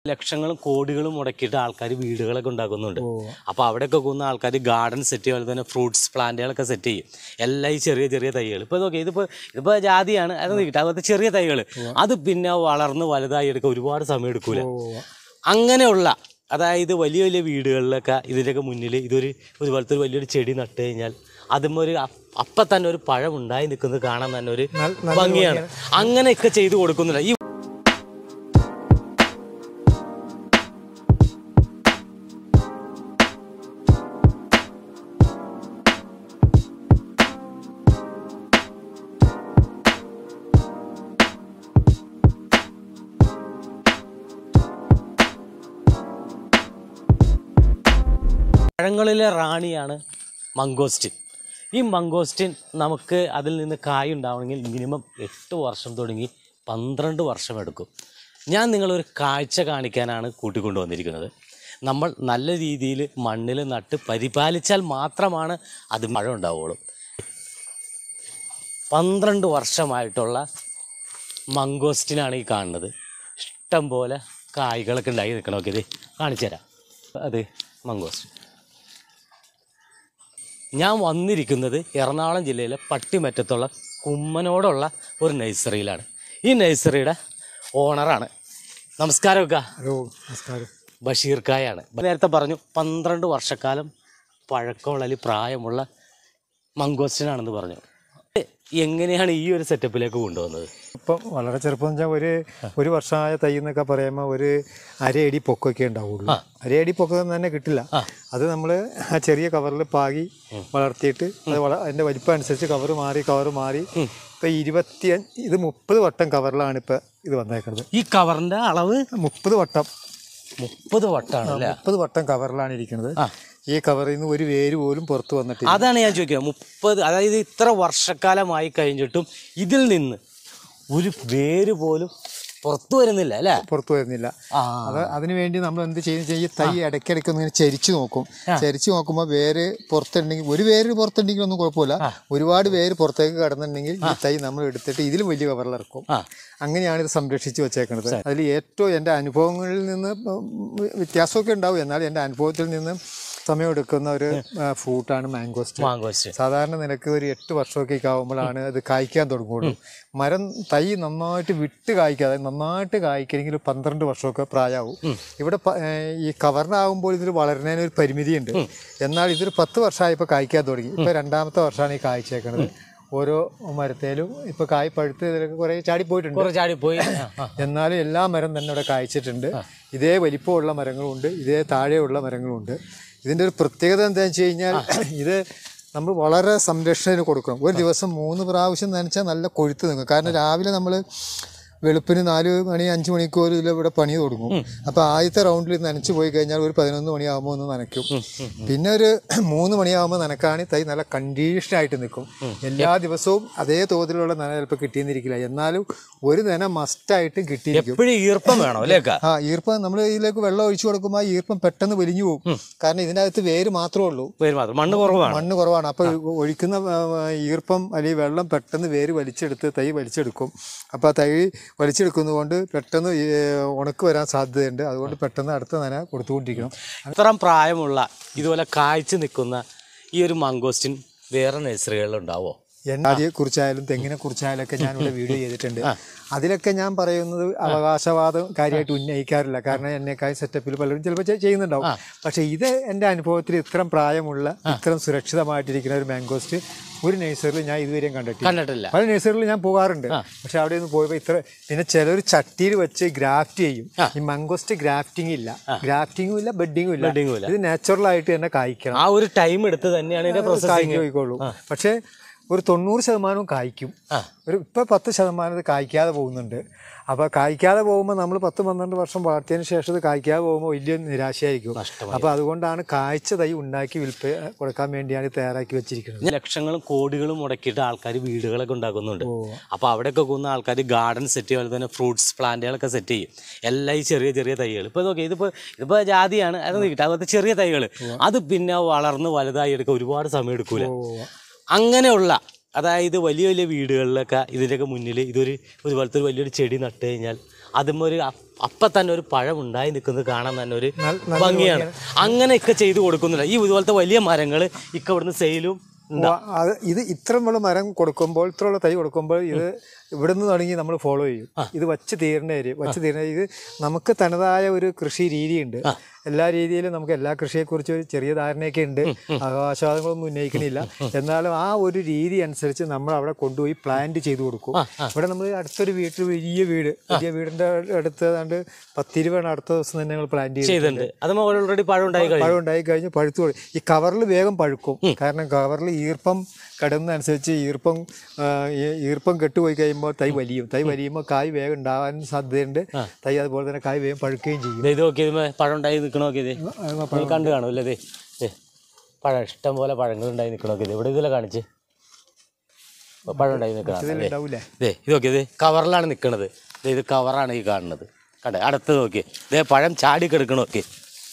ലക്ഷങ്ങളും കോടികളും മുടക്കിയിട്ട് ആൾക്കാർ വീടുകളൊക്കെ ഉണ്ടാക്കുന്നുണ്ട് അപ്പോൾ അവിടെയൊക്കെ പോകുന്ന ആൾക്കാർ ഗാർഡൻ സെറ്റ് ചെയ്യും അതുപോലെ തന്നെ ഫ്രൂട്ട്സ് പ്ലാന്റുകളൊക്കെ സെറ്റ് ചെയ്യും എല്ലാം ഈ ചെറിയ ചെറിയ തൈകൾ ഇപ്പോൾ നോക്കി ഇതിപ്പോൾ ഇതിപ്പോൾ ജാതിയാണ് അത് നോക്കിയിട്ട് അതുപോലത്തെ ചെറിയ തൈകൾ അത് പിന്നെ വളർന്ന് വലുതായി എടുക്കാൻ ഒരുപാട് സമയം എടുക്കൂല അങ്ങനെയുള്ള അതായത് വലിയ വലിയ വീടുകളിലൊക്കെ ഇതിൻ്റെയൊക്കെ മുന്നിൽ ഇതൊരു ഇതുപോലത്തെ ഒരു വലിയൊരു ചെടി നട്ട് കഴിഞ്ഞാൽ അതും ഒരു അ- അപ്പം തന്നെ ഒരു പഴം ഉണ്ടായി നിൽക്കുന്നത് കാണാൻ തന്നെ ഒരു ഭംഗിയാണ് അങ്ങനെയൊക്കെ ചെയ്തു കൊടുക്കുന്നില്ല ഈ പഴങ്ങളിലെ റാണിയാണ് മംഗോസ്റ്റിൻ ഈ മംഗോസ്റ്റിൻ നമുക്ക് അതിൽ നിന്ന് കായ് ഉണ്ടാവണമെങ്കിൽ മിനിമം എട്ട് വർഷം തുടങ്ങി പന്ത്രണ്ട് വർഷം എടുക്കും ഞാൻ നിങ്ങളൊരു കാഴ്ച കാണിക്കാനാണ് കൂട്ടിക്കൊണ്ടുവന്നിരിക്കുന്നത് നമ്മൾ നല്ല രീതിയിൽ മണ്ണിൽ നട്ട് പരിപാലിച്ചാൽ മാത്രമാണ് അത് മഴ ഉണ്ടാവുള്ളൂ പന്ത്രണ്ട് വർഷമായിട്ടുള്ള മംഗോസ്റ്റിനാണ് ഈ കാണുന്നത് ഇഷ്ടം പോലെ കായ്കളൊക്കെ ഉണ്ടായി നിൽക്കണം ഓക്കെ ഇത് കാണിച്ചു തരാം അത് മംഗോസ്റ്റിൻ ഞാൻ വന്നിരിക്കുന്നത് എറണാകുളം ജില്ലയിലെ പട്ടിമറ്റത്തുള്ള കുമ്മനോടുള്ള ഒരു നഴ്സറിയിലാണ് ഈ നഴ്സറിയുടെ ഓണറാണ് നമസ്കാരമൊക്കെ ഹലോ നമസ്കാരം ബഷീർ കായാണ് നേരത്തെ പറഞ്ഞു പന്ത്രണ്ട് വർഷക്കാലം പഴക്കമുള്ള അല്ലെങ്കിൽ പ്രായമുള്ള മംഗോസ്റ്റിനാണെന്ന് പറഞ്ഞു എങ്ങനെയാണ് ഈ ഒരു സെറ്റപ്പിലേക്ക് കൊണ്ടുവന്നത് ഇപ്പം വളരെ ചെറുപ്പം എന്ന് വെച്ചാൽ ഒരു ഒരു വർഷമായ തൈ എന്നൊക്കെ പറയുമ്പോൾ ഒരു അരയടി പൊക്കമൊക്കെ ഉണ്ടാവുള്ളൂ അരയടി പൊക്കം തന്നെ കിട്ടില്ല അത് നമ്മൾ ആ ചെറിയ കവറിൽ പാകി വളർത്തിയിട്ട് അത് വള അതിൻ്റെ വലിപ്പം അനുസരിച്ച് കവർ മാറി കവർ മാറി ഇപ്പം ഇരുപത്തി ഇത് മുപ്പത് വട്ടം കവറിലാണ് ഇപ്പം ഇത് വന്നേക്കുന്നത് ഈ കവറിന്റെ അളവ് മുപ്പത് വട്ടം മുപ്പത് വട്ടാണ് അല്ലേ മുപ്പത് വട്ടം കവറിലാണ് ഇരിക്കുന്നത് ആ. ഈ കവറിൽ നിന്ന് ഒരു വേര് പോലും പുറത്ത് വന്നിട്ടില്ല അതാണ് ഞാൻ ചോദിക്കുന്നത് മുപ്പത് അതായത് ഇത്ര വർഷക്കാലമായി കഴിഞ്ഞിട്ടും ഇതിൽ നിന്ന് ഒരു വേര് പോലും പുറത്തു വരുന്നില്ല അല്ലേ പുറത്തു വരുന്നില്ല ആ അത് അതിനു വേണ്ടി നമ്മൾ എന്ത് ചെയ്യും ചെയ്യും തൈ ഇടയ്ക്കിടയ്ക്ക് ഒന്ന് ഇങ്ങനെ ചരിച്ചു നോക്കും ചരിച്ചു നോക്കുമ്പോൾ വേര് പുറത്തുണ്ടെങ്കിൽ ഒരു വേര് പുറത്തുണ്ടെങ്കിൽ ഒന്നും കുഴപ്പമില്ല ഒരുപാട് വേര് പുറത്തേക്ക് കടന്നുണ്ടെങ്കിൽ ഈ തൈ നമ്മൾ എടുത്തിട്ട് ഇതിലും വലിയ കവറിലിറക്കും ആ. അങ്ങനെയാണ് ഇത് സംരക്ഷിച്ച് വെച്ചേക്കുന്നത് അതിൽ ഏറ്റവും എൻ്റെ അനുഭവങ്ങളിൽ നിന്ന് ഉം, വ്യത്യാസമൊക്കെ ഉണ്ടാവും എന്നാൽ എൻ്റെ അനുഭവത്തിൽ നിന്ന് സമയമെടുക്കുന്ന ഒരു ഫ്രൂട്ടാണ് മാംഗോസ്റ്റ് മാങ്കോസ്റ്റ് സാധാരണ നിലക്ക് ഒരു എട്ട് വർഷമൊക്കെ ആകുമ്പോഴാണ് അത് കായ്ക്കാൻ തുടങ്ങുള്ളൂ മരം തൈ നന്നായിട്ട് വിട്ട് കായ്ക്കാതെ നന്നായിട്ട് കായ്ക്കണമെങ്കിൽ ഒരു പന്ത്രണ്ട് വർഷമൊക്കെ പ്രായമാവും ഇവിടെ പ- ഏർ ഈ കവറിനാകുമ്പോൾ ഇതിൽ വളരുന്നതിന് ഒരു പരിമിതിയുണ്ട് എന്നാൽ ഇതൊരു പത്ത് വർഷമായപ്പോൾ കായ്ക്കാൻ തുടങ്ങി ഇപ്പോൾ രണ്ടാമത്തെ വർഷമാണ് ഈ കായ്ച്ചേക്കുന്നത് ഓരോ മരത്തേലും ഇപ്പോൾ കായ് പഴുത്ത് ഇതിലൊക്കെ കുറേ ചാടിപ്പോയിട്ടുണ്ട് കുറെ ചാടിപ്പോയി ആ, ആ. എന്നാലും എല്ലാ മരം തന്നെ ഇവിടെ കായ്ച്ചിട്ടുണ്ട് ഇതേ വലിപ്പമുള്ള മരങ്ങളുണ്ട് ഇതേ താഴെയുള്ള മരങ്ങളുണ്ട് ഇതിൻ്റെ ഒരു പ്രത്യേകത എന്താണെന്ന് വെച്ച് കഴിഞ്ഞാൽ ഇത് നമ്മൾ വളരെ സംരക്ഷണത്തിന് കൊടുക്കണം ഒരു ദിവസം മൂന്ന് പ്രാവശ്യം നനച്ചാൽ നല്ല കൊഴുത്ത് നിൽക്കും കാരണം രാവിലെ നമ്മൾ വെളുപ്പിന് നാല് മണി അഞ്ച് മണിക്കൂർ ഇതിൽ ഇവിടെ പണി തുടങ്ങും അപ്പോൾ ആദ്യത്തെ റൗണ്ടിൽ നനച്ച് പോയി കഴിഞ്ഞാൽ ഒരു പതിനൊന്ന് മണിയാകുമ്പോൾ ഒന്ന് നനയ്ക്കും പിന്നെ ഒരു മൂന്ന് മണിയാകുമ്പോൾ നനക്കാണ് തൈ നല്ല കണ്ടീഷനായിട്ട് നിൽക്കും എല്ലാ ദിവസവും അതേ തോതിലുള്ള നന ചിലപ്പോൾ കിട്ടിയെന്നിരിക്കില്ല എന്നാലും ഒരു നന മസ്റ്റായിട്ടും കിട്ടിയിരിക്കും എപ്പോഴും ഈർപ്പം വേണം അല്ലേ അക്ക? ആ ഈർപ്പം നമ്മൾ ഇതിലേക്ക് വെള്ളം ഒഴിച്ചു കൊടുക്കുമ്പോൾ ആ ഈർപ്പം പെട്ടെന്ന് വലിഞ്ഞു പോകും കാരണം ഇതിൻ്റെ അകത്ത് വേര് മാത്രമേ ഉള്ളൂ പേര് മാത്രം മണ്ണ് കുറവാണ് മണ്ണ് കുറവാണ് അപ്പോൾ ഒഴിക്കുന്ന ആ, ഈർപ്പം അല്ലെങ്കിൽ വെള്ളം പെട്ടെന്ന് വേര് വലിച്ചെടുത്ത് തൈ വലിച്ചെടുക്കും അപ്പോൾ ആ തൈ വലിച്ചെടുക്കുന്നതുകൊണ്ട് പെട്ടെന്ന് ഈ, ഉണക്ക് വരാൻ സാധ്യതയുണ്ട് അതുകൊണ്ട് പെട്ടെന്ന് അടുത്ത നന കൊടുത്തുകൊണ്ടിരിക്കണം ഇത്രയും പ്രായമുള്ള ഇതുപോലെ കായ്ച്ചു നിൽക്കുന്ന ഈ ഒരു മംഗോസ്റ്റിൻ വേറെ നഴ്സറികളിൽ ഉണ്ടാവോ എണ്ണാടിയെ കുറിച്ചായാലും തെങ്ങിനെ കുറിച്ചായാലും ഒക്കെ ഞാൻ ഇവിടെ വീഡിയോ ചെയ്തിട്ടുണ്ട് അതിലൊക്കെ ഞാൻ പറയുന്നത് അവകാശവാദം കാര്യമായിട്ട് ഉന്നയിക്കാറില്ല കാരണം എന്നെക്കായി സെറ്റപ്പിൽ പലരും ചിലപ്പോൾ ചെ- ചെയ്യുന്നുണ്ടാവും പക്ഷേ ഇത് എൻ്റെ അനുഭവത്തിൽ ഇത്രയും പ്രായമുള്ള ഇത്രയും സുരക്ഷിതമായിട്ടിരിക്കുന്ന ഒരു മാംഗോസ്റ്റ് ഒരു നഴ്സറിയിൽ ഞാൻ ഇതുവരെയും കണ്ടിട്ടില്ല കണ്ടിട്ടില്ല പല നഴ്സറികളിൽ ഞാൻ പോകാറുണ്ട് പക്ഷെ അവിടെ നിന്ന് പോയപ്പോൾ ഇത്ര പിന്നെ ചിലർ ചട്ടിയിൽ വെച്ച് ഗ്രാഫ്റ്റ് ചെയ്യും ഈ മംഗോസ്റ്റ് ഗ്രാഫ്റ്റിംഗ് ഇല്ല ഗ്രാഫ്റ്റിംഗും ഇല്ല ബെഡിങ്ങും ഇല്ല Bedding ഉം ഇല്ല. ഇത് നാച്ചുറൽ ആയിട്ട് തന്നെ കായ്ക്കണം ആ ഒരു ടൈം എടുത്ത് തന്നെയാണ് ഇതിന്റെ പ്രോസസ്സിങ് കായ്ക്കോയിക്കോളൂ പക്ഷേ ഒരു തൊണ്ണൂറ് ശതമാനവും കായ്ക്കും ഒരു ഇപ്പം പത്ത് ശതമാനം ഇത് കായ്ക്കാതെ പോകുന്നുണ്ട് അപ്പോൾ കായ്ക്കാതെ പോകുമ്പോൾ നമ്മൾ പത്ത് പന്ത്രണ്ട് വർഷം വളർത്തിയതിന് ശേഷം ഇത് കായ്ക്കാതെ പോകുമ്പോൾ വലിയ നിരാശയായിരിക്കും അപ്പോൾ അതുകൊണ്ടാണ് കായ്ച്ച തൈ ഉണ്ടാക്കി വിൽപ്പ കൊടുക്കാൻ വേണ്ടിയാണ് ഇത് തയ്യാറാക്കി വെച്ചിരിക്കുന്നത് ലക്ഷങ്ങളും കോടികളും മുടക്കിയിട്ട് ആൾക്കാർ വീടുകളൊക്കെ ഉണ്ടാക്കുന്നുണ്ട് അപ്പോൾ അവിടെയൊക്കെ പോകുന്ന ആൾക്കാർ ഗാർഡൻ സെറ്റ് ചെയ്യും അതുപോലെ തന്നെ ഫ്രൂട്ട്സ് പ്ലാന്റുകളൊക്കെ സെറ്റ് ചെയ്യും എല്ലാം ഈ ചെറിയ ചെറിയ തൈകൾ ഇപ്പോൾ നോക്കി ഇതിപ്പോൾ ഇതിപ്പോൾ ജാതിയാണ് അത് നോക്കിയിട്ട് അതുപോലത്തെ ചെറിയ തൈകൾ അത് പിന്നെ വളർന്ന് വലുതായി എടുക്കാൻ ഒരുപാട് സമയം എടുക്കൂല അങ്ങനെയുള്ള അതായത് വലിയ വലിയ വീടുകളിലൊക്കെ ഇതിൻ്റെയൊക്കെ മുന്നിൽ ഇതൊരു ഇതുപോലത്തെ ഒരു വലിയൊരു ചെടി നട്ട് കഴിഞ്ഞാൽ അതും ഒരു അ- അപ്പം തന്നെ ഒരു പഴം ഉണ്ടായി നിൽക്കുന്നത് കാണാൻ തന്നെ ഒരു ഭംഗിയാണ് അങ്ങനെയൊക്കെ ചെയ്ത് കൊടുക്കുന്നില്ല ഈ ഇതുപോലത്തെ വലിയ മരങ്ങൾ ഇക്ക ഇവിടുന്ന് സെയിലും വ- അത് ഇത് ഇത്രമുള്ള മരം കൊടുക്കുമ്പോൾ ഇത്രയുള്ള തൈ കൊടുക്കുമ്പോൾ ഇത് ഇവിടെ നിന്ന് തുടങ്ങി നമ്മൾ ഫോളോ ചെയ്യും ഇത് വച്ച് തീരണ വരെ വച്ച് തീരണ ഇത് നമുക്ക് തനതായ ഒരു കൃഷി രീതിയുണ്ട് എല്ലാ രീതിയിലും നമുക്ക് എല്ലാ കൃഷിയെക്കുറിച്ച് ഒരു ചെറിയ ധാരണയൊക്കെ ഉണ്ട് അവകാശവാദങ്ങളൊന്നും ഉന്നയിക്കണില്ല എന്നാലും ആ ഒരു രീതി അനുസരിച്ച് നമ്മൾ അവിടെ കൊണ്ടുപോയി പ്ലാന്റ് ചെയ്ത് കൊടുക്കും ഇവിടെ നമ്മൾ അടുത്തൊരു വീട്ടിൽ വലിയ വീട് വലിയ വീടിന്റെ അടുത്ത് ഏതാണ്ട് പത്തിരുപതാണ് അടുത്ത ദിവസം തന്നെ ഞങ്ങൾ പ്ലാന്റ് ചെയ്ത് ചെയ്തിട്ടുണ്ട് അത് ഓൾറെഡി പഴം ഉണ്ടായി കഴിഞ്ഞു പഴം ഉണ്ടായി കഴിഞ്ഞ് പഴുത്തു തുടങ്ങി. ഈ കവറിൽ വേഗം പഴുക്കും കാരണം കവറിൽ ഈർപ്പം കടന്നനുസരിച്ച് ഈർപ്പം ആ, ഈ- ഈർപ്പം കെട്ടുപോയി കഴിയുമ്പോൾ തൈ വലിയും തൈ വലിയുമ്പോൾ കായ് വേഗം ഉണ്ടാവാൻ സാധ്യതയുണ്ട് തൈ അതുപോലെ തന്നെ കായ് വേഗം പഴുക്കുകയും ചെയ്യും ദേ ഇത് നോക്കിയത് പഴം ഉണ്ടായി നിൽക്കണ നോക്കിയത് നിങ്ങൾ കണ്ടു കാണുമല്ലേ ദേ ദേ, പഴം ഇഷ്ടം പോലെ പഴങ്ങൾ ഉണ്ടായി നിൽക്കണ നോക്കിയത് ഇവിടെ ഇതിലെ കാണിച്ച് പഴം ഉണ്ടായി നിൽക്കണം ഉണ്ടാവൂലേ ദേ ഇത് നോക്കിയത് കവറിലാണ് നിൽക്കണത് ദേ ഇത് കവറാണ് ഈ കാണുന്നത് കണ്ടേ അടുത്ത് നോക്കി ദേ പഴം ചാടി കിടക്കണ നോക്കി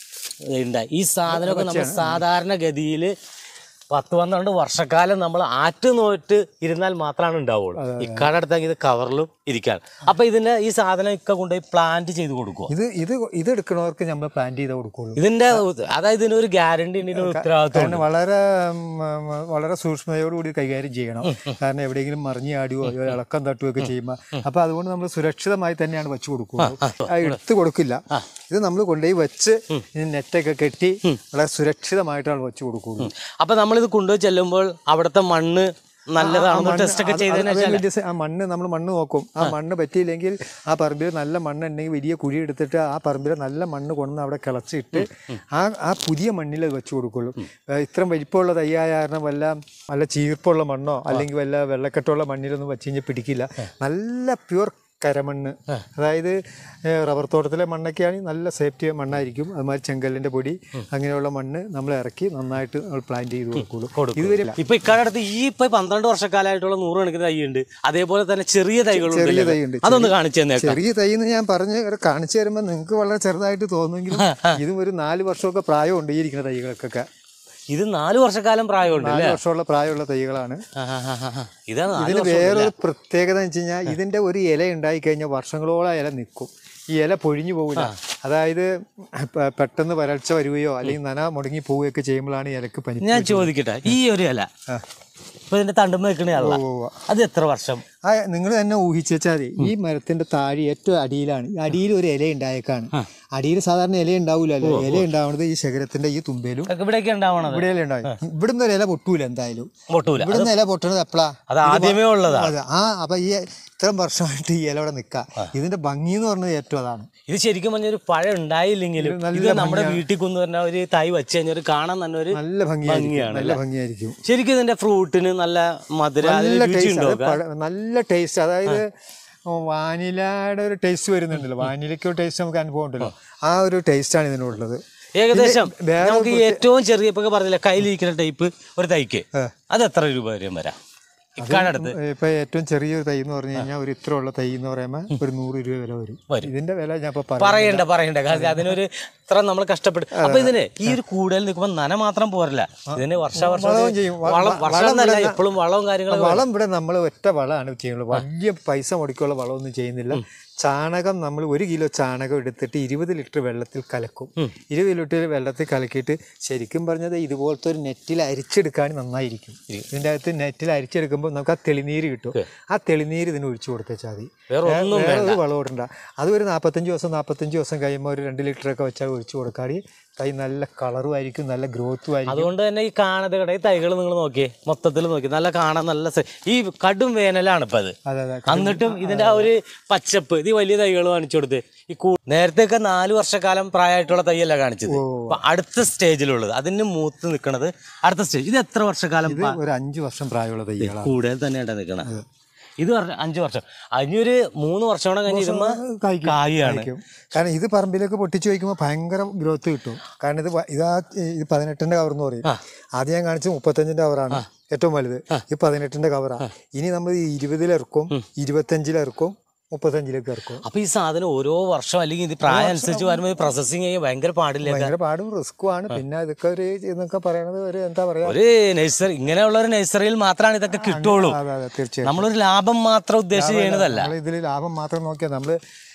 ഉണ്ടായി ഈ സാധനമൊക്കെ നമ്മൾ സാധാരണ ഗതിയിൽ പത്ത് പന്ത്രണ്ട് വർഷക്കാലം നമ്മൾ ആറ്റ് നോറ്റ് ഇരുന്നാൽ മാത്രമാണ് ഉണ്ടാവുള്ളൂ ഇക്കാടെ അടുത്തെങ്കിൽ ഇത് കവറിലും ഇരിക്കാൻ അപ്പൊ ഇതിന്റെ ഈ സാധനം ഇക്ക കൊണ്ടുപോയി പ്ലാന്റ് ചെയ്ത് കൊടുക്കുക ഇത് ഇത് ഇത് എടുക്കണവർക്ക് നമ്മൾ പ്ലാന്റ് ചെയ്തേ കൊടുക്കുള്ളൂ ഇതിന്റെ അതായത് ഇതിനൊരു ഗ്യാരണ്ടി ഇതിന് ഒരു ഉത്തരവാദിത്വം കാരണം വളരെ ഉം, ഉം, വളരെ സൂക്ഷ്മതയോടുകൂടി കൈകാര്യം ചെയ്യണം കാരണം എവിടെയെങ്കിലും മറിഞ്ഞ് ആടുകയോ അല്ലെങ്കിൽ ഇളക്കം തട്ടുകയോ ഒക്കെ ചെയ്യുമ്പോൾ അപ്പോൾ അതുകൊണ്ട് നമ്മൾ സുരക്ഷിതമായി തന്നെയാണ് വെച്ച് കൊടുക്കുന്നത് അത് എടുത്ത് കൊടുക്കില്ല ഇത് നമ്മൾ കൊണ്ടുപോയി വെച്ച് ഈ നെറ്റൊക്കെ കെട്ടി വളരെ സുരക്ഷിതമായിട്ടാണ് വെച്ച് കൊടുക്കുന്നത് അപ്പൊ നമ്മളിത് കൊണ്ടുപോയി ചെല്ലുമ്പോൾ അവിടുത്തെ മണ്ണ് നല്ലതാണെന്ന് ടെസ്റ്റ് ഒക്കെ ചെയ്തതിന് അത് വലിയ സ- ആ മണ്ണ് നമ്മൾ മണ്ണ് നോക്കും ആ മണ്ണ് പറ്റിയില്ലെങ്കിൽ ആ പറമ്പിൽ നല്ല മണ്ണ് ഉണ്ടെങ്കിൽ വലിയ കുഴി എടുത്തിട്ട് ആ പറമ്പിൽ നല്ല മണ്ണ് കൊണ്ടുവന്ന് അവിടെ കിളച്ചിട്ട് ആ ആ പുതിയ മണ്ണിൽ അത് വെച്ച് കൊടുക്കുള്ളൂ ഏ, ഇത്രയും വലിപ്പമുള്ള തയ്യായ കാരണം വല്ല വല്ല ചീർപ്പുള്ള മണ്ണോ അല്ലെങ്കിൽ വല്ല വെള്ളക്കെട്ടുള്ള മണ്ണിലൊന്നും വെച്ച് കഴിഞ്ഞാൽ പിടിക്കില്ല നല്ല പ്യുവർ കരമണ്ണ് അതായത് ഏ, റബ്ബർ തോട്ടത്തിലെ മണ്ണൊക്കെയാണെങ്കിൽ നല്ല സേഫ്റ്റി മണ്ണായിരിക്കും അതുമാതിരി ചെങ്കല്ലിൻ്റെ പൊടി അങ്ങനെയുള്ള മണ്ണ് നമ്മൾ ഇറക്കി നന്നായിട്ട് നമ്മൾ പ്ലാന്റ് ചെയ്ത് കൊടുക്കുള്ളൂ ഇതുവരെ ഇപ്പൊ ഇക്കാടെ അടുത്ത് ഈ ഇപ്പൊ പന്ത്രണ്ട് വർഷക്കാലമായിട്ടുള്ള നൂറ് കണക്കിന് തൈ ഉണ്ട് അതേപോലെ തന്നെ ചെറിയ തൈകളുണ്ട് ചെറിയ ഇല്ലേ? തൈയുണ്ട്. അതൊന്ന് കാണിച്ചു തന്നെ ചെറിയ തൈ എന്ന് ഞാൻ പറഞ്ഞ് ഒരു കാണിച്ചു തരുമ്പോൾ നിങ്ങൾക്ക് വളരെ ചെറുതായിട്ട് തോന്നുമെങ്കിലും ഇതും ഒരു നാല് വർഷമൊക്കെ പ്രായമുണ്ട് ഈ ഇരിക്കുന്ന തൈകൾക്കൊക്കെ ഇത് നാല് വർഷക്കാലം പ്രായമുണ്ട് നാല് വർഷമുള്ള പ്രായമുള്ള തൈകളാണ് ആ, ആ, ആ, ആ. ഇതാണ് നാല് ഇതിന് വർഷം വേറൊരു പ്രത്യേകത എന്ന് വെച്ച് കഴിഞ്ഞാൽ ഇതിന്റെ ഒരു ഇല ഉണ്ടായി കഴിഞ്ഞാൽ വർഷങ്ങളോളം ആ ഇല നിൽക്കും ഈ ഇല പൊഴിഞ്ഞു പോകില്ല അതായത് പെ- പെട്ടെന്ന് വരൾച്ച വരികയോ അല്ലെങ്കിൽ നന മുടങ്ങി പോവുകയൊക്കെ ചെയ്യുമ്പോഴാണ് ഈ ഇലക്ക് പനി ഞാൻ ചോദിക്കട്ടെ ഈ ഒരു ഇല ഇപ്പൊ ഇതിന്റെ തണ്ടുമ്പ നിൽക്കണ അല്ല ഉവ്വ്. അത് എത്ര വർഷം ആ നിങ്ങൾ തന്നെ ഊഹിച്ചു വെച്ചാൽ മതി ഈ മരത്തിന്റെ താഴെ ഏറ്റവും അടിയിലാണ് ഈ അടിയിൽ ഒരു ഇല ഉണ്ടായേക്കാണ് അടിയിൽ സാധാരണ ഇല ഉണ്ടാവില്ലല്ലോ ഇല ഉണ്ടാവുന്നത് ഈ ശകരത്തിന്റെ ഈ തുമ്പയിലും ഇവിടെയൊക്കെ ഉണ്ടാവണത് ഇവിടെ ഇല ഉണ്ടാവും ഇവിടുന്ന് ഒരു ഇല പൊട്ടൂല എന്തായാലും പൊട്ടൂല ഇവിടുന്ന് ഇല പൊട്ടണത് എപ്പോഴാ അത് ആദ്യമേ ഉള്ളതാ അതെ ആ അപ്പൊ ഈ ഇത്രയും വർഷമായിട്ട് ഈ ഇല ഇവിടെ നിൽക്കുക ഇതിന്റെ ഭംഗി എന്ന് പറഞ്ഞത് ഏറ്റവും അതാണ് ഇത് ശരിക്കും പറഞ്ഞ ഒരു പഴം ഉണ്ടായില്ലെങ്കിലും ഇത് നമ്മുടെ വീട്ടിൽ കൊണ്ടുവരുന്ന ഒരു തൈ വെച്ച് കഴിഞ്ഞാൽ ഒരു കാണാൻ തന്നെ ഒരു നല്ല ഭംഗിയായിരിക്കും നല്ല ഭംഗിയായിരിക്കും ശരിക്കും ഇതിന്റെ ഫ്രൂട്ടിന് നല്ല മധുര അതിന് നല്ല രുചി ടേസ്റ്റ് ഉണ്ടോ നല്ല ടേസ്റ്റ് അതായത് വാനിലയുടെ ഒരു ടേസ്റ്റ് വരുന്നുണ്ടല്ലോ വാനിലയ്ക്ക് ടേസ്റ്റ് നമുക്ക് അനുഭവം ഉണ്ടല്ലോ ആ ഒരു ടേസ്റ്റാണ് ഇതിനുള്ളത് ഏകദേശം വേറെ നമുക്ക് ഈ ഏറ്റവും ചെറിയ ഇപ്പൊ പറഞ്ഞില്ല കയ്യിലിരിക്കുന്ന ടൈപ്പ് ഒരു തൈക്ക് അത് എത്ര രൂപ വരെയും വരാം ഇക്കാടെ അടുത്ത് ഇപ്പൊ ഏറ്റവും ചെറിയൊരു തൈ എന്ന് പറഞ്ഞു കഴിഞ്ഞാൽ ഒരു ഇത്ര ഉള്ള തൈ എന്ന് പറയുമ്പോൾ ഒരു നൂറ് രൂപ വില വരും വരും. ഇതിന്റെ വില ഞാൻ ഇപ്പൊ പറയാം പറയണ്ട പറയണ്ട കാരണം അതിനൊരു ഇത്ര നമ്മൾ കഷ്ടപ്പെടും അപ്പൊ ഇതിന് ഈ ഒരു കൂടുതൽ നിൽക്കുമ്പോൾ നന മാത്രം പോരല്ല ഇതിന് വർഷാവർഷം വളവും ചെയ്യും. വ- വളം വ- വർഷം എന്നല്ല എപ്പോഴും വളവും കാര്യങ്ങളും വളം ഇവിടെ നമ്മൾ ഒറ്റ വളമാണ് ചെയ്യുന്നത് വലിയ പൈസ മുടക്കിയുള്ള വളമൊന്നും ചെയ്യുന്നില്ല ചാണകം നമ്മൾ ഒരു കിലോ ചാണകം എടുത്തിട്ട് ഇരുപത് ലിറ്റർ വെള്ളത്തിൽ കലക്കും ഇരുപത് ലിറ്റർ വെള്ളത്തിൽ കലക്കിയിട്ട് ശരിക്കും പറഞ്ഞത് ഇതുപോലത്തെ ഒരു നെറ്റിൽ അരിച്ചെടുക്കാൻ നന്നായിരിക്കും ഇതിൻ്റെ അകത്ത് നെറ്റിൽ അരിച്ചെടുക്കുമ്പോൾ നമുക്ക് ആ തെളിനീര് കിട്ടും ആ തെളിനീര് ഇതിന് ഒഴിച്ചു കൊടുത്തേച്ചാൽ മതി വേറെ ഒന്നും വേറെ ഒരു വളം ഇടണ്ട അത് ഒരു നാൽപ്പത്തഞ്ച് ദിവസം നാൽപ്പത്തഞ്ച് ദിവസം കഴിയുമ്പോൾ ഒരു രണ്ട് ലിറ്ററൊക്കെ വെച്ചാൽ ഒഴിച്ചു കൊടുക്കാടി തൈ നല്ല കളറും ആയിരിക്കും നല്ല ഗ്രോത്തും ആയിരിക്കും അതുകൊണ്ട് തന്നെ ഈ കാണാതെ കട ഈ തൈകൾ നിങ്ങൾ നോക്കിയേ മൊത്തത്തിൽ നോക്കി നല്ല കാണാൻ നല്ല സെ- ഈ കടും വേനലാണ് ഇപ്പൊ അത് അതെ അതെ എന്നിട്ടും ഇതിന്റെ ആ ഒരു പച്ചപ്പ് ഇത് വലിയ തൈകൾ കാണിച്ചു കൊടുത്ത് ഈ കൂ നേരത്തെ ഒക്കെ നാല് വർഷക്കാലം പ്രായമായിട്ടുള്ള തൈയല്ല കാണിച്ചത് അപ്പൊ അടുത്ത സ്റ്റേജിലുള്ളത് അതിന് മൂത്ത് നിൽക്കുന്നത് അടുത്ത സ്റ്റേജ് ഇത് എത്ര വർഷക്കാലം ഇത് ഒരു അഞ്ച് വർഷം പ്രായമുള്ള തൈകളാണ് കൂടുതൽ തന്നെയാണ് നിൽക്കണം ഇത് പറഞ്ഞ അഞ്ചു വർഷം അതിനൊരു മൂന്ന് വർഷം കൂടെ കഴിഞ്ഞ് ഇരുമ്പോ കായ്ക്കും. കായാണ് കായ്ക്കും. കാരണം ഇത് പറമ്പിലേക്ക് പൊട്ടിച്ചു വയ്ക്കുമ്പോൾ ഭയങ്കര ഗ്രോത്ത് കിട്ടും കാരണം ഇത് വ- ഇതാ ഇത് പതിനെട്ടിന്റെ കവർ എന്ന് പറയും ആദ്യം ഞാൻ കാണിച്ചത് മുപ്പത്തഞ്ചിന്റെ കവറാണ് ഏറ്റവും വലുത് ഇത് പതിനെട്ടിന്റെ കവറാണ് ഇനി നമ്മൾ ഈ ഇരുപതിലിറക്കും ഇരുപത്തഞ്ചിലിറക്കും മുപ്പത്തഞ്ചിലേക്ക് ഇറക്കും അപ്പൊ ഈ സാധനം ഓരോ വർഷം അല്ലെങ്കിൽ ഇത് പ്രായം അനുസരിച്ച് വരുമ്പോൾ പ്രോസസ്സിങ് ചെയ്യാൻ ഭയങ്കര പാടില്ല ഭയങ്കര പാടും റിസ്ക്കും ആണ് പിന്നെ ഇതൊക്കെ ഒരു എന്നൊക്കെ പറയണത് ഒരു എന്താ പറയാ ഒരു നഴ്സറി ഇങ്ങനെയുള്ള ഒരു നഴ്സറിയിൽ മാത്രമാണ് ഇതൊക്കെ കിട്ടുള്ളൂ അതെ അതെ തീർച്ചയായും നമ്മളൊരു ലാഭം മാത്രം ഉദ്ദേശിച്ച് ചെയ്യണതല്ല നമ്മൾ ഇതിൽ ലാഭം മാത്രം നോക്കിയാൽ നമ്മൾ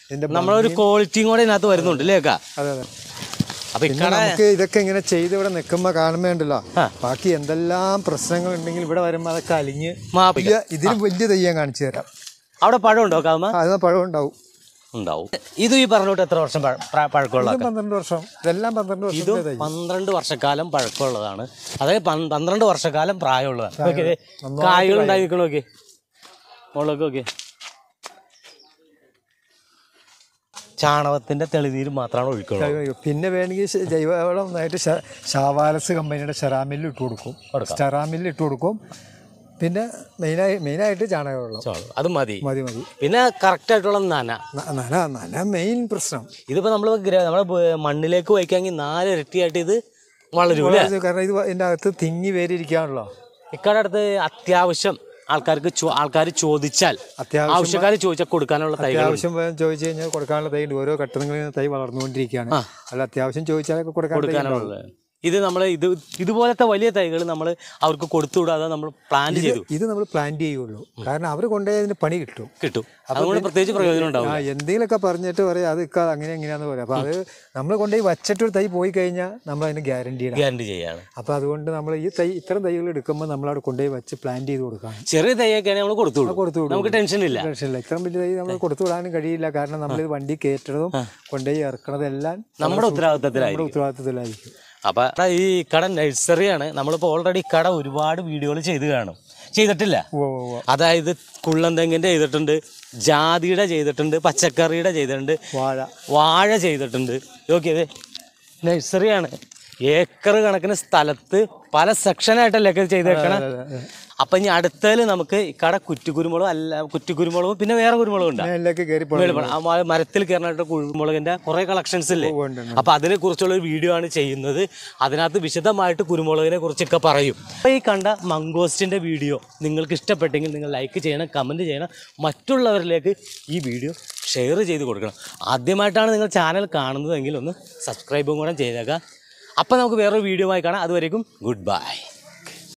ഇതിന്റെ നമ്മളൊരു ക്വാളിറ്റിയും കൂടെ ഇതിനകത്ത് വരുന്നുണ്ട് അല്ലേ അക്ക അതെ അതെ അപ്പൊ പിന്നെ ഇക്കടെ നമുക്ക് ഇതൊക്കെ ഇങ്ങനെ ചെയ്ത് ഇവിടെ നിൽക്കുമ്പോൾ കാണുമ്പോ ഉണ്ടല്ലോ ആ. ബാക്കി എന്തെല്ലാം പ്രശ്നങ്ങൾ ഉണ്ടെങ്കിൽ ഇവിടെ വരുമ്പോൾ അതൊക്കെ അലിഞ്ഞ് മാപ്പിക്ക വലിയ ഇതിന് വലിയ തെയ്യം കാണിച്ചു തരാം അവിടെ പഴം ഉണ്ടോ കാമ ആ, അത് പഴം ഉണ്ടാവും ഉണ്ടാവും ഇത് ഈ പറഞ്ഞോട്ട് എത്ര വർഷം പഴ- പ്ര- പഴക്കമുള്ള ഇതും പന്ത്രണ്ട് വർഷം ഇതെല്ലാം പന്ത്രണ്ട് വർഷം ഇതും പന്ത്രണ്ട് വർഷക്കാലം പഴക്കമുള്ളതാണ് അതായത് പൻ- പന്ത്രണ്ട് വർഷക്കാലം പ്രായമുള്ളതാണ് ഓക്കെ കായകൾ ഉണ്ടായി നിൽക്കണം നോക്കി മുളക് നോക്കി ചാണകത്തിന്റെ തെളിനീര് മാത്രമാണ് ഒഴിക്കുള്ളത് പിന്നെ വേണമെങ്കിൽ ശ- ജൈവവളം നന്നായിട്ട് ശ- ഷാവാലസ് കമ്പനിയുടെ ഷെറാമില്ലിൽ ഇട്ട് കൊടുക്കും കൊടുക്കാം. സ്റ്റെറാമില്ലിൽ ഇട്ട് കൊടുക്കും പിന്നെ മെയിനായി മെയിനായിട്ട് ചാണകവെള്ളം ചാണകം. അത് മതി മതി മതി പിന്നെ കറക്റ്റ് ആയിട്ടുള്ള നന ന- നന നന മെയിൻ പ്രശ്നം ഇതിപ്പോ നമ്മൾ നമ്മളെ ബ- മണ്ണിലേക്ക് വയ്ക്കാമെങ്കിൽ നാല് ഇരട്ടിയായിട്ട് ഇത് വളരും അല്ലേ കാരണം ഇത് ഇതിൻ്റെ അകത്ത് തിങ്ങി വേരിയിരിക്കാണല്ലോ ഇക്കടെ അടുത്ത് അത്യാവശ്യം ആൾക്കാർക്ക് ആൾക്കാർ ചോദിച്ചാൽ അത്യാവശ്യം ആവശ്യക്കാർ ചോദിച്ചാൽ കൊടുക്കാനുള്ള തൈകൾ അത്യാവശ്യം വേഗം ചോദിച്ചു കഴിഞ്ഞാൽ കൊടുക്കാനുള്ള തൈ ഉണ്ട് ഓരോ ഘട്ടങ്ങളിൽ നിന്ന് തൈ വളർന്നുകൊണ്ടിരിക്കുകയാണ് അല്ല അത്യാവശ്യം ചോദിച്ചാലൊക്കെ കൊടുക്കാൻ തൈ ഉണ്ടാവും. കൊടുക്കാനുള്ളത് ഇത് നമ്മൾ ഇത് ഇതുപോലത്തെ വലിയ തൈകൾ നമ്മൾ അവർക്ക് കൊടുത്തുവിടാതെ നമ്മൾ പ്ലാന്റ് ചെയ്തു ഇത് നമ്മൾ പ്ലാന്റ് ചെയ്യുള്ളൂ കാരണം അവർ കൊണ്ടുപോയി അതിന് പണി കിട്ടും കിട്ടും അതുകൊണ്ട് പ്രത്യേകിച്ച് പ്രയോജനം ഉണ്ടാവും ആ എന്തെങ്കിലുമൊക്കെ പറഞ്ഞിട്ട് പറയാം അത് ഇക്ക അങ്ങനെ എങ്ങനെയാന്ന് പറയാം അപ്പൊ അത് നമ്മൾ കൊണ്ടുപോയി വച്ചിട്ട് ഒരു തൈ പോയി കഴിഞ്ഞാൽ നമ്മൾ അതിന് ഗ്യാരണ്ടി ഇടാം ഗ്യാരണ്ടി ചെയ്യാണ് അപ്പൊ അതുകൊണ്ട് നമ്മൾ ഈ തൈ ഇത്തരം തൈകൾ എടുക്കുമ്പോൾ നമ്മൾ അവിടെ കൊണ്ടുപോയി വെച്ച് പ്ലാന്റ് ചെയ്ത് കൊടുക്കണം ചെറിയ തൈയൊക്കെയാണ് നമ്മൾ കൊടുത്തു വിടും. കൊടുത്തു വിടും. നമുക്ക് ടെൻഷൻ ഇല്ല ടെൻഷനില്ല ഇത്രയും വലിയ തൈ നമ്മൾ കൊടുത്തു വിടാനും കഴിയില്ല കാരണം നമ്മൾ ഇത് വണ്ടി കയറ്റണതും കൊണ്ടുപോയി ഇറക്കണതും എല്ലാം നമ്മുടെ ഉത്തരവാദിത്തത്തിലായി നമ്മുടെ ഉത്തരവാദിത്തത്തിലായിരിക്കും അപ്പൊ ഇവിടെ ഈ കട നഴ്സറിയാണ് നമ്മളിപ്പോൾ ഓൾറെഡി കട ഒരുപാട് വീഡിയോകൾ ചെയ്ത് കാണും ചെയ്തിട്ടില്ല ഉവ്വ് ഉവ്വ് ഉവ്വ്. അതായത് കുള്ളന്തെങ്ങിന്റെ ചെയ്തിട്ടുണ്ട് ജാതിയുടെ ചെയ്തിട്ടുണ്ട് പച്ചക്കറിയുടെ ചെയ്തിട്ടുണ്ട് വാഴ വാഴ ചെയ്തിട്ടുണ്ട് നോക്കിയത് നഴ്സറിയാണ് ഏക്കർ കണക്കിന് സ്ഥലത്ത് പല സെക്ഷനായിട്ടല്ലേ ഒക്കെ ചെയ്തേക്കണ അപ്പൊ ഇനി അടുത്തതിൽ നമുക്ക് ഈ കട കുറ്റിക്കുരുമുളകും അല്ല കുറ്റിക്കുരുമുളകും പിന്നെ വേറെ കുരുമുളകും ഉണ്ട് മേലിലേക്ക് കയറി മേളിൽ പോണം. ആ മ- മരത്തിൽ കയറാനായിട്ട് കുരുമുളകിന്റെ കുറെ കളക്ഷൻസ് ഇല്ലേ ഉണ്ട്, അപ്പൊ അതിനെ കുറിച്ചുള്ള ഒരു വീഡിയോ ആണ് ചെയ്യുന്നത് അതിനകത്ത് വിശദമായിട്ട് കുരുമുളകിനെ കുറിച്ചൊക്കെ പറയും അപ്പൊ ഈ കണ്ട മംഗോസ്റ്റിന്റെ വീഡിയോ നിങ്ങൾക്ക് ഇഷ്ടപ്പെട്ടെങ്കിൽ നിങ്ങൾ ലൈക്ക് ചെയ്യണം കമന്റ് ചെയ്യണം മറ്റുള്ളവരിലേക്ക് ഈ വീഡിയോ ഷെയർ ചെയ്ത് കൊടുക്കണം ആദ്യമായിട്ടാണ് നിങ്ങൾ ചാനൽ കാണുന്നതെങ്കിൽ ഒന്ന് സബ്സ്ക്രൈബും കൂടെ ചെയ്തേക്കാം അപ്പം നമുക്ക് വേറൊരു വീഡിയോ ആയി കാണാം അതുവരേക്കും ഗുഡ് ബൈ